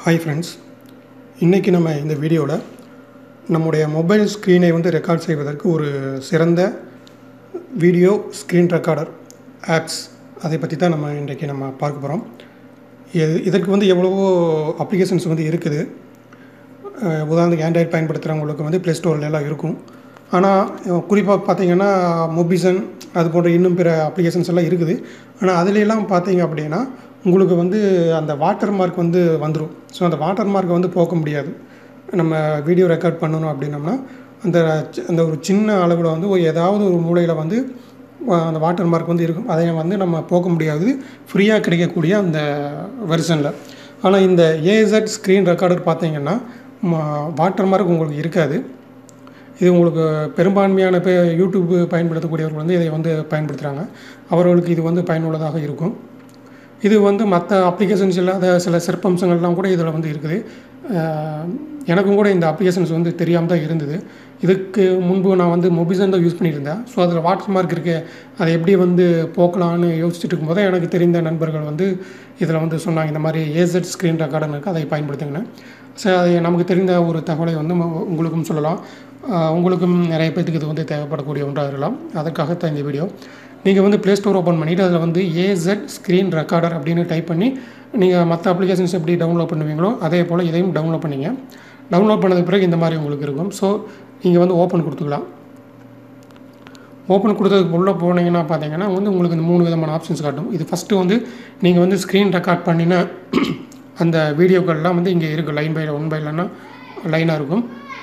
hi friends இன்றைக்கி நம்ம இந்த வீடியோவில் நம்முடைய மொபைல் ஸ்க்ரீனை வந்து ரெக்கார்ட் செய்வதற்கு ஒரு சிறந்த வீடியோ ஸ்க்ரீன் ரெக்கார்டர் ஆப்ஸ் அதை பற்றி தான் நம்ம இன்றைக்கி நம்ம பார்க்க போகிறோம் இது இதற்கு வந்து எவ்வளவோ அப்ளிகேஷன்ஸ் வந்து இருக்குது அஹ் உதாரணத்துக்கு ஆண்ட்ராய்டு பயன்படுத்துகிறவங்களுக்கு வந்து ப்ளே ஸ்டோர்ல எல்லாம் இருக்கும் ஆனால் குறிப்பாக பார்த்தீங்கன்னா மொபிசன் அது போன்ற இன்னும் பிற அப்ளிகேஷன்ஸ் எல்லாம் இருக்குது ஆனால் அதுல எல்லாம் பார்த்தீங்க அப்படின்னா உங்களுக்கு வந்து அந்த வாட்டர் மார்க் வந்து வந்துடும் ஸோ அந்த வாட்டர் மார்க்கை வந்து போக்க முடியாது நம்ம வீடியோ ரெக்கார்ட் பண்ணணும் அப்படின்னம்னா அந்த சி- அந்த ஒரு சின்ன அளவில் வந்து ஒரு ஏதாவது ஒரு மூலையில் வந்து அஹ், அந்த வாட்டர் மார்க் வந்து இருக்கும் அதை வந்து நம்ம போக்க முடியாது ஃப்ரீயாக கிடைக்கக்கூடிய அந்த வெர்ஷனில் ஆனால் இந்த ஏஎஸ்எட் ஸ்க்ரீன் ரெக்கார்டர் பார்த்தீங்கன்னா வாட்டர் மார்க் உங்களுக்கு இருக்காது இது உங்களுக்கு பெரும்பான்மையான பே யூடியூப் பயன்படுத்தக்கூடியவர்கள் வந்து இதை வந்து பயன்படுத்துகிறாங்க அவர்களுக்கு இது வந்து பயனுள்ளதாக இருக்கும் இது வந்து மற்ற அப்ளிகேஷன்ஸ் இல்லாத சில சிறப்பம்சங்கள்லாம் கூட இதில் வந்து இருக்குது அஹ் எனக்கும் கூட இந்த அப்ளிகேஷன்ஸ் வந்து தெரியாமல் தான் இருந்தது இதுக்கு முன்பு நான் வந்து மொபிசன் தான் யூஸ் பண்ணியிருந்தேன் ஸோ அதில் வாட்டர் மார்க் இருக்குது அதை எப்படி வந்து போக்கலான்னு யோசிச்சுட்டு இருக்கும்போது எனக்கு தெரிந்த நண்பர்கள் வந்து இதில் வந்து சொன்னாங்க இந்த மாதிரி ஏசட் ஸ்க்ரீன் ரெக்கார்டன் இருக்குது அதை பயன்படுத்துங்கன்னு ஸோ அது நமக்கு தெரிந்த ஒரு தகவலை வந்து ம- உங்களுக்கும் சொல்லலாம் அஹ் உங்களுக்கும் நிறைய பேத்துக்கு இது வந்து தேவைப்படக்கூடிய ஒன்றாக இருக்கலாம் அதற்காகத்தான் இந்த வீடியோ நீங்கள் வந்து ப்ளே ஸ்டோர் ஓப்பன் பண்ணிவிட்டு அதில் வந்து ஏசட் ஸ்க்ரீன் ரெக்கார்டர் அப்படின்னு டைப் பண்ணி நீங்கள் மற்ற அப்ளிகேஷன்ஸ் எப்படி டவுன்லோட் பண்ணுவீங்களோ அதே போல் இதையும் டவுன்லோட் பண்ணிங்க டவுன்லோட் பண்ணதுக்கு பிறகு இந்த மாதிரி உங்களுக்கு இருக்கும் ஸோ நீங்கள் வந்து ஓப்பன் கொடுத்துக்கலாம் ஓப்பன் கொடுத்ததுக்கு உள்ளே போனீங்கன்னா பார்த்தீங்கன்னா வந்து உங்களுக்கு இந்த மூணு விதமான ஆப்ஷன்ஸ் காட்டும் இது ஃபஸ்ட்டு வந்து நீங்கள் வந்து ஸ்க்ரீன் ரெக்கார்ட் பண்ணின அந்த வீடியோக்கள்லாம் வந்து இங்கே இருக்குது லைன் பை ஒன் பை இல்லைன்னா லைனாக இருக்கும்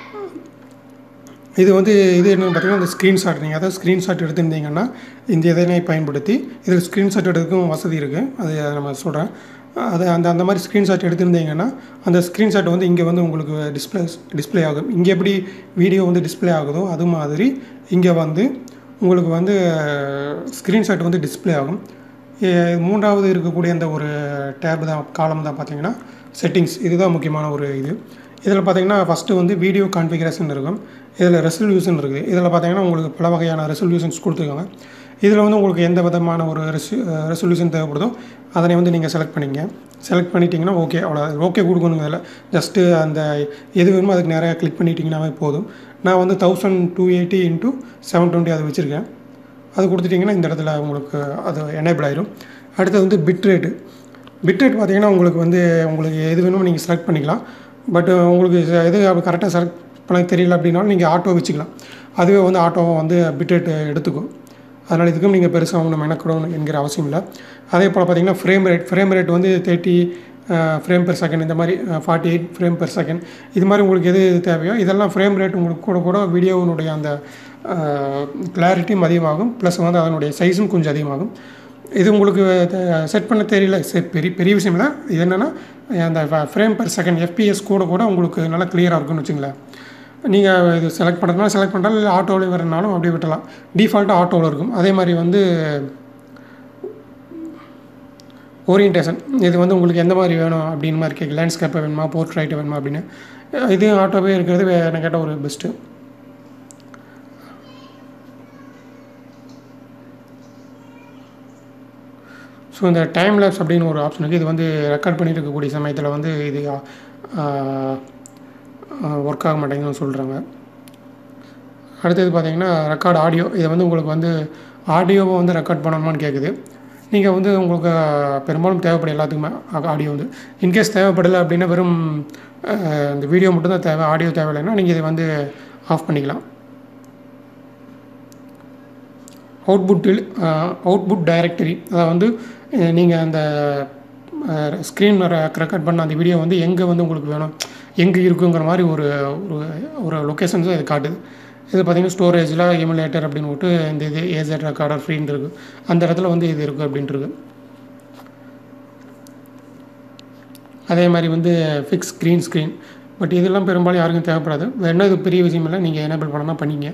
இது வந்து இது என்னென்னு பார்த்தீங்கன்னா இந்த ஸ்க்ரீன்ஷாட் நீங்கள் அதாவது ஸ்க்ரீன்ஷாட் எடுத்திருந்தீங்கன்னா இந்த இதனை பயன்படுத்தி இதில் ஸ்க்ரீன்ஷாட் எடுக்கும் வசதி இருக்குது அது நம்ம சொல்கிறேன் அது அந்த அந்த மாதிரி ஸ்க்ரீன்ஷாட் எடுத்திருந்தீங்கன்னா அந்த ஸ்க்ரீன்ஷாட் வந்து இங்கே வந்து உங்களுக்கு டிஸ்பிளே டிஸ்ப்ளே ஆகும் இங்கே எப்படி வீடியோ வந்து டிஸ்ப்ளே ஆகுதோ அது மாதிரி இங்கே வந்து உங்களுக்கு வந்து ஸ்க்ரீன்ஷாட் வந்து டிஸ்ப்ளே ஆகும் எ- மூன்றாவது இருக்கக்கூடிய அந்த ஒரு டேப் தான் காலம் தான் பார்த்தீங்கன்னா செட்டிங்ஸ் இதுதான் முக்கியமான ஒரு இது இதில் பார்த்தீங்கன்னா ஃபஸ்ட்டு வந்து வீடியோ கான்ஃபிகரேஷன் இருக்கும் இதில் ரெசல்யூஷன் இருக்குது இதில் பார்த்தீங்கன்னா உங்களுக்கு பல வகையான ரெசல்யூஷன்ஸ் கொடுத்துருக்காங்க இதில் வந்து உங்களுக்கு எந்த விதமான ஒரு ரெசு ரெசல்யூஷன் தேவைப்படுதோ அதனை வந்து நீங்கள் செலக்ட் பண்ணிங்க செலக்ட் பண்ணிட்டீங்கன்னா ஓகே அவ்வளோ ஓகே கொடுக்கணுங்க அதில் ஜஸ்ட்டு அந்த எது வேணுமோ அதுக்கு நிறையா கிளிக் பண்ணிட்டீங்கன்னாவே போதும் நான் வந்து thousand two eighty into seven twenty அதை வச்சுருக்கேன் அது கொடுத்துட்டிங்கன்னா இந்த இடத்துல உங்களுக்கு அது எனேபிள் ஆயிரும் அடுத்தது வந்து பிட் ரேட்டு பிட் ரேட் பார்த்தீங்கன்னா உங்களுக்கு வந்து உங்களுக்கு எது வேணுமோ நீங்கள் செலக்ட் பண்ணிக்கலாம் பட் உங்களுக்கு இது- எது கரெக்டாக செலக்ட் பண்ண தெரியல அப்படின்னாலும் நீங்கள் ஆட்டோ வச்சுக்கலாம் அதுவே வந்து ஆட்டோவை வந்து பிட் ரேட் எடுத்துக்கும் அதனால் இதுக்கும் நீங்கள் பெருசாக ஒன்றும் மெனக்கிடணும் என்கிற அவசியம் இல்லை அதே போல் பார்த்தீங்கன்னா ஃப்ரேம் ரேட் ஃப்ரேம் ரேட் வந்து தேர்ட்டி ஃப்ரேம் பெர் செகண்ட் இந்த மாதிரி forty eight frame per second இது மாதிரி உங்களுக்கு எது தேவையோ இதெல்லாம் ஃப்ரேம் ரேட் உங்களுக்கு கூட கூட வீடியோவினுடைய அந்த கிளாரிட்டியும் அதிகமாகும் ப்ளஸ் வந்து அதனுடைய சைஸும் கொஞ்சம் அதிகமாகும் இது உங்களுக்கு செட் பண்ண தெரியல சரி பெரிய பெரிய விஷயம் இல்லை இது என்னென்னா அந்த ஃப்ரேம் பெர் செகண்ட் எஃபிஎஸ் கூட கூட உங்களுக்கு நல்லா கிளியராக இருக்கும்னு வச்சுங்களேன் நீங்கள் இது செலக்ட் பண்ணுறதுனால செலக்ட் பண்ணலாம் இல்லை ஆட்டோவில் வரனாலும் அப்படியே விட்டலாம் டிஃபால்ட்டாக ஆட்டோவில் இருக்கும் அதே மாதிரி வந்து ஓரியன்டேஷன் இது வந்து உங்களுக்கு எந்த மாதிரி வேணும் அப்படின்னு மாதிரி கேட்க லேண்ட்ஸ்கேப்பை வேணுமா போர்ட்ரைட்டு வேணுமா அப்படின்னு இது ஆட்டோவே இருக்கிறது வே- எனக்கு கேட்ட ஒரு பெஸ்ட்டு ஸோ இந்த டைம் லேப்ஸ் அப்படின்னு ஒரு ஆப்ஷன் இருக்குது இது வந்து ரெக்கார்ட் பண்ணிட்டு இருக்கக்கூடிய சமயத்தில் வந்து இது ஒர்க் ஆக மாட்டேங்குதுன்னு சொல்கிறாங்க அடுத்தது பார்த்தீங்கன்னா ரெக்கார்ட் ஆடியோ இதை வந்து உங்களுக்கு வந்து ஆடியோவை வந்து ரெக்கார்ட் பண்ணணுமான்னு கேட்குது நீங்கள் வந்து உங்களுக்கு பெரும்பாலும் தேவைப்படும் எல்லாத்துக்குமே ஆடியோ வந்து இன்கேஸ் தேவைப்படலை அப்படின்னா வெறும் அஹ், இந்த வீடியோ மட்டும்தான் தேவை ஆடியோ தேவையில்லைன்னா நீங்கள் இதை வந்து ஆஃப் பண்ணிக்கலாம் அவுட்புட்டில் அவுட்புட் டைரக்டரி அதை வந்து நீங்கள் அந்த ஸ்க்ரீன் ரெக்கார்ட் பண்ண அந்த வீடியோ வந்து எங்கே வந்து உங்களுக்கு வேணும் எங்கே இருக்குங்கிற மாதிரி ஒரு ஒரு ஒரு லொக்கேஷன்ஸ் இது காட்டுது இது பார்த்தீங்கன்னா ஸ்டோரேஜில் எமுலேட்டர் அப்படின்னு விட்டு இந்த இது ஏசட் ரெக்கார்டர் ஃப்ரீன்னு இருக்குது அந்த இடத்துல வந்து இது இருக்குது அப்படின்ட்டு இருக்கு அதே மாதிரி வந்து ஃபிக்ஸ் ஸ்க்ரீன் ஸ்க்ரீன் பட் இதெல்லாம் பெரும்பாலும் யாருக்கும் தேவைப்படாது வேணா இது பெரிய விஷயம் இல்லை நீங்கள் எனேபிள் பண்ணனா பண்ணிங்க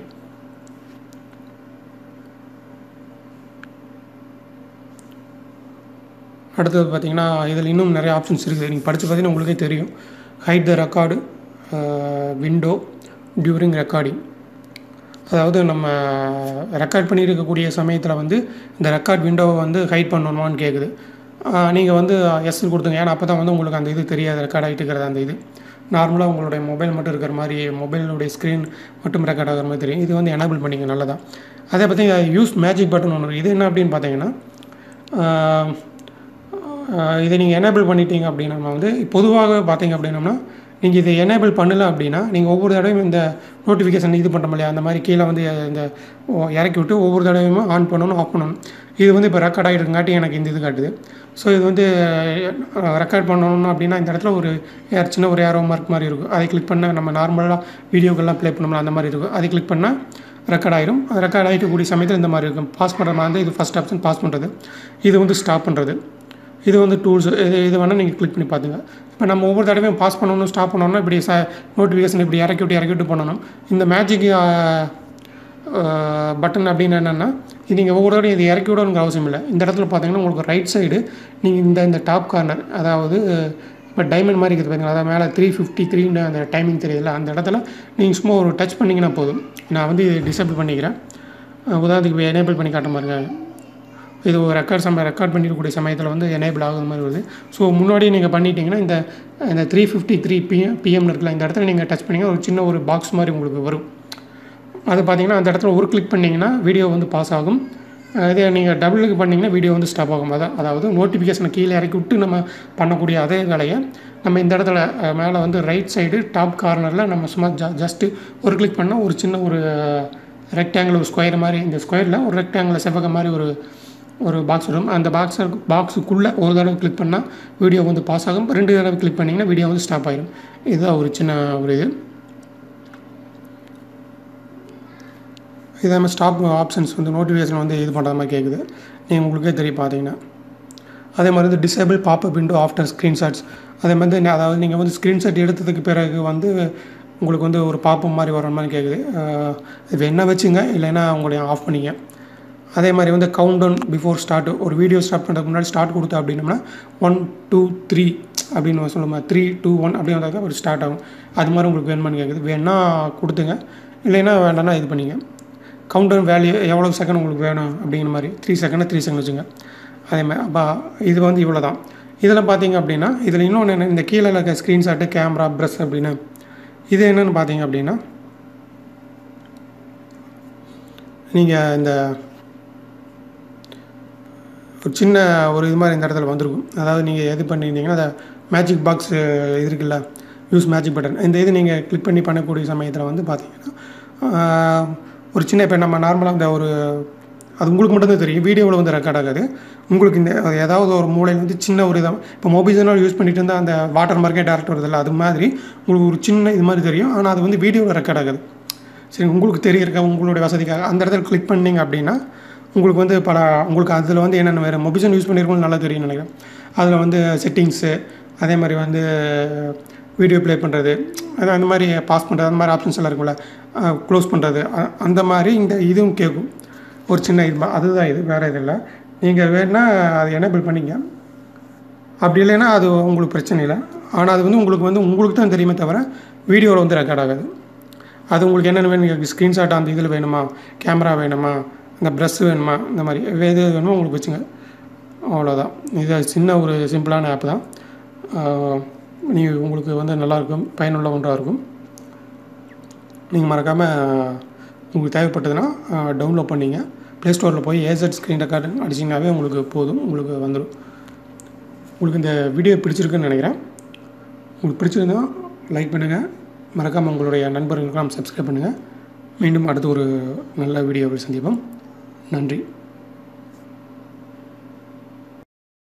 அடுத்தது பார்த்தீங்கன்னா இதில் இன்னும் நிறைய ஆப்ஷன்ஸ் இருக்குது நீங்கள் படித்து பார்த்தீங்கன்னா உங்களுக்கே தெரியும் hide the record window during recording அதாவது நம்ம ரெக்கார்ட் பண்ணியிருக்கக்கூடிய சமயத்தில் வந்து இந்த ரெக்கார்ட் விண்டோவை வந்து ஹைட் பண்ணணுமான்னு கேட்குது நீங்கள் வந்து எஸ் கொடுத்துங்க ஏன்னா அப்போ தான் வந்து உங்களுக்கு அந்த இது தெரியாது ரெக்கார்ட் ஆகிட்டு இருக்கிறது அந்த இது நார்மலாக உங்களுடைய மொபைல் மட்டும் இருக்கிற மாதிரி மொபைலுடைய ஸ்க்ரீன் மட்டும் ரெக்கார்ட் ஆகிற மாதிரி தெரியும் இது வந்து எனேபிள் பண்ணிங்க நல்லதா அதே பற்றி யூஸ் மேஜிக் பட்டன் ஒன்று இருக்குது இது என்ன அப்படின்னு பார்த்தீங்கன்னா ஆஹ், ஆஹ், இதை நீங்கள் எனேபிள் பண்ணிட்டீங்க அப்படின்னா வந்து பொதுவாக பார்த்தீங்க அப்படின்னம்னா நீங்கள் இதை எனேபிள் பண்ணல அப்படின்னா நீங்கள் ஒவ்வொரு தடவையும் இந்த நோட்டிஃபிகேஷன் இது பண்ணுறோம் இல்லையா அந்த மாதிரி கீழே வந்து இந்த ஓ- இறக்கி விட்டு ஒவ்வொரு தடவையும் ஆன் பண்ணணும் ஆஃப் பண்ணணும் இது வந்து இப்போ ரெக்கார்ட் ஆகிருக்காட்டி எனக்கு இந்த இது காட்டுது ஸோ இது வந்து ரெக்கார்ட் பண்ணணும் அப்படின்னா இந்த இடத்துல ஒரு ஏர் சின்ன ஒரு ஏரோ மார்க் மாதிரி இருக்கும் அதை கிளிக் பண்ணால் நம்ம நார்மலாக வீடியோக்கெல்லாம் ப்ளே பண்ணோம்ல அந்த மாதிரி இருக்கும் அதை கிளிக் பண்ணால் ரெக்கார்ட் ஆயிரும் அது ரெக்கார்ட் ஆகிட்டு கூடிய சமயத்தில் இந்த மாதிரி இருக்கும் பாஸ் பண்ணுற மாதிரி இருந்தால் இது ஃபஸ்ட் ஆப்ஷன் பாஸ் பண்ணுறது இது வந்து ஸ்டாப் பண்ணுறது இது வந்து டூல்ஸ் இது இது வேணால் நீங்கள் கிளிக் பண்ணி பார்த்துங்க இப்போ நம்ம ஒவ்வொரு தடவையும் பாஸ் பண்ணணும் ஸ்டாப் பண்ணணும்னா இப்படி ச நோட்டிஃபிகேஷன் இப்படி இறக்கி விட்டு இறக்கி விட்டு பண்ணணும் இந்த மேஜிக் பட்டன் அப்படின்னு என்னென்னா இது நீங்கள் ஒவ்வொரு தடவையும் இது இறக்கி விடணுங்கிற அவசியம் இல்லை இந்த இடத்துல பார்த்தீங்கன்னா உங்களுக்கு ரைட் சைடு நீங்கள் இந்த இந்த டாப் கார்னர் அதாவது இப்போ டைமண்ட் மாதிரி இருக்குது பார்த்தீங்களா அதாவது மேலே த்ரீ ஃபிஃப்டி த்ரீன்னு அந்த டைமிங் தெரியுதுல்ல அந்த இடத்துல நீங்கள் சும்மா ஒரு டச் பண்ணிங்கன்னா போதும் நான் வந்து இது டிசேபிள் பண்ணிக்கிறேன் அஹ் உதாரணத்துக்கு எனேபிள் பண்ணி காட்ட பாருங்க இது ஒரு ரெக்கார்ட் சமயம் ரெக்கார்ட் பண்ணிருக்கக்கூடிய சமயத்தில் வந்து எனேபிள் ஆகுது மாதிரி வருது ஸோ முன்னாடி நீங்கள் பண்ணிட்டீங்கன்னா இந்த இந்த த்ரீ ஃபிஃப்டி த்ரீ பிஎம் பிஎம்னு இருக்குல்ல இந்த இடத்துல நீங்கள் டச் பண்ணிங்கன்னா ஒரு சின்ன ஒரு பாக்ஸ் மாதிரி உங்களுக்கு வரும் அது பார்த்தீங்கன்னா அந்த இடத்துல ஒரு கிளிக் பண்ணிங்கன்னா வீடியோ வந்து பாஸ் ஆகும் அஹ் இதே நீங்கள் டபுளுக்கு பண்ணிங்கன்னா வீடியோ வந்து ஸ்டாப் ஆகும் அதான் அதாவது நோட்டிஃபிகேஷனை கீழே இறக்கி விட்டு நம்ம பண்ணக்கூடிய அதே வேலையை நம்ம இந்த இடத்துல அஹ், மேலே வந்து ரைட் சைடு டாப் கார்னரில் நம்ம சும்மா ஜ ஜஸ்ட்டு ஒரு கிளிக் பண்ணால் ஒரு சின்ன ஒரு ரெக்டாங்கிள் ஒரு ஸ்கொயர் மாதிரி இந்த ஸ்கொயரில் ஒரு ரெக்டாங்கிள் செவ்வக மாதிரி ஒரு ஒரு பாக்ஸ் வரும் அந்த பாக்ஸ் பாக்ஸுக்குள்ளே ஒரு தடவை கிளிக் பண்ணால் வீடியோ வந்து பாஸ் ஆகும் ரெண்டு தடவை கிளிக் பண்ணிங்கன்னா வீடியோ வந்து ஸ்டாப் ஆயிடும் இதுதான் ஒரு சின்ன ஒரு இது இதே மாதிரி ஸ்டாப் ஆப்ஷன்ஸ் வந்து நோட்டிஃபிகேஷன் வந்து இது பண்ணுற மாதிரி கேட்குது நீங்கள் உங்களுக்கே தெரியும் பார்த்தீங்கன்னா அதே மாதிரி வந்து disable popup window after screenshots அதே மாதிரி ந- அதாவது நீங்கள் வந்து ஸ்க்ரீன்ஷாட் எடுத்ததுக்கு பிறகு வந்து உங்களுக்கு வந்து ஒரு பாப்பம் மாதிரி வர மாதிரி கேட்குது அஹ் இது என்ன வச்சுங்க இல்லைன்னா உங்களுடைய ஆஃப் பண்ணிங்க அதே மாதிரி வந்து கவுண்ட் டவுன் பிஃபோர் ஸ்டார்ட் ஒரு வீடியோ ஸ்டார்ட் பண்ணுறதுக்கு முன்னாடி ஸ்டார்ட் கொடுத்தா அப்படின்னம்னா ஒன் டூ த்ரீ அப்படின்னு சொல்லுமா த்ரீ டூ ஒன் அப்படி வந்தால் தான் ஒரு ஸ்டார்ட் ஆகும் அது மாதிரி உங்களுக்கு வேணுமான்னு கேட்குது வேணா கொடுத்துங்க இல்லைன்னா வேண்டாம்னா இது பண்ணிங்க கவுண்டர் வேல்யூ எவ்வளோ செகண்ட் உங்களுக்கு வேணும் அப்படிங்கிற மாதிரி த்ரீ செகண்ட் த்ரீ செகண்ட் வச்சுங்க அதே மாதிரி அப்போ இது வந்து இவ்வளோ தான் இதில் பார்த்தீங்க அப்படின்னா இதில் இன்னொன்று என்ன இந்த கீழே இருக்க ஸ்க்ரீன்ஷாட்டு கேமரா ப்ரெஷ் அப்படின்னு இது என்னென்னு பார்த்தீங்க அப்படின்னா நீங்கள் இந்த ஒரு சின்ன ஒரு இது மாதிரி இந்த இடத்துல வந்திருக்கும் அதாவது நீங்கள் எது பண்ணியிருந்தீங்கன்னா அந்த மேஜிக் பாக்ஸ் இது இருக்குல்ல யூஸ் மேஜிக் பட்டன் இந்த இது நீங்கள் கிளிக் பண்ணி பண்ணக்கூடிய சமயத்தில் வந்து பார்த்தீங்கன்னா ஆஹ், ஒரு சின்ன இப்போ நம்ம நார்மலாக இந்த ஒரு அது உங்களுக்கு மட்டும்தான் தெரியும் வீடியோவில் வந்து ரெக்கார்ட் ஆகாது உங்களுக்கு இந்த ஏதாவது ஒரு மூலையில் வந்து சின்ன ஒரு இதாக இப்போ மொபைல் யூஸ் பண்ணிட்டு இருந்தால் அந்த வாட்டர் மார்க்கே டேரக்ட் வருதில்ல அது மாதிரி உங்களுக்கு ஒரு சின்ன இது மாதிரி தெரியும் ஆனால் அது வந்து வீடியோவில் ரெக்கார்ட் ஆகாது சரி உங்களுக்கு தெரியறக்க உங்களுடைய வசதிக்காக அந்த இடத்துல கிளிக் பண்ணீங்க அப்படின்னா உங்களுக்கு வந்து பல உங்களுக்கு அதில் வந்து என்னென்ன வேறு மொபிஷன் யூஸ் பண்ணியிருக்கோம் நல்லா தெரியும் நினைக்கிறேன் அதில் வந்து செட்டிங்ஸு அதே மாதிரி வந்து வீடியோ ப்ளே பண்ணுறது அது அந்த மாதிரி பாஸ் பண்ணுறது அந்த மாதிரி ஆப்ஷன்ஸ் எல்லாம் இருக்கும்ல க்ளோஸ் பண்ணுறது அந்த மாதிரி இந்த இதுவும் கேட்கும் ஒரு சின்ன இது மா- அதுதான் இது வேறு இது இல்லை நீங்கள் வேணால் அதை எனேபிள் பண்ணிங்க அப்படி இல்லைன்னா அது உங்களுக்கு பிரச்சனை இல்லை ஆனால் அது வந்து உங்களுக்கு வந்து உங்களுக்கு தான் தெரியுமே தவிர வீடியோவில் வந்து ரெக்கார்ட் ஆகாது அது உங்களுக்கு என்னென்ன வேணும் ஸ்க்ரீன்ஷாட் அந்த இதில் வேணுமா கேமரா வேணுமா இந்த ப்ரெஷ் வேணுமா இந்த மாதிரி எது வேணுமோ உங்களுக்கு வச்சுங்க அவ்வளோதான் இது சின்ன ஒரு சிம்பிளான ஆப் தான் நீ உங்களுக்கு வந்து நல்லாயிருக்கும் பயனுள்ள ஒன்றாக இருக்கும் நீங்கள் மறக்காமல் உங்களுக்கு தேவைப்பட்டதுன்னா டவுன்லோட் பண்ணிங்க ப்ளே ஸ்டோரில் போய் ஏசட் ஸ்க்ரீன் ரெக்கார்டு அடிச்சிங்கனாவே உங்களுக்கு போதும் உங்களுக்கு வந்துடும் உங்களுக்கு இந்த வீடியோ பிடிச்சிருக்குன்னு நினைக்கிறேன் உங்களுக்கு பிடிச்சிருந்தா லைக் பண்ணுங்கள் மறக்காமல் உங்களுடைய நண்பர்களுக்கெல்லாம் சப்ஸ்கிரைப் பண்ணுங்கள் மீண்டும் அடுத்த ஒரு நல்ல வீடியோவில் சந்திப்போம் நன்றி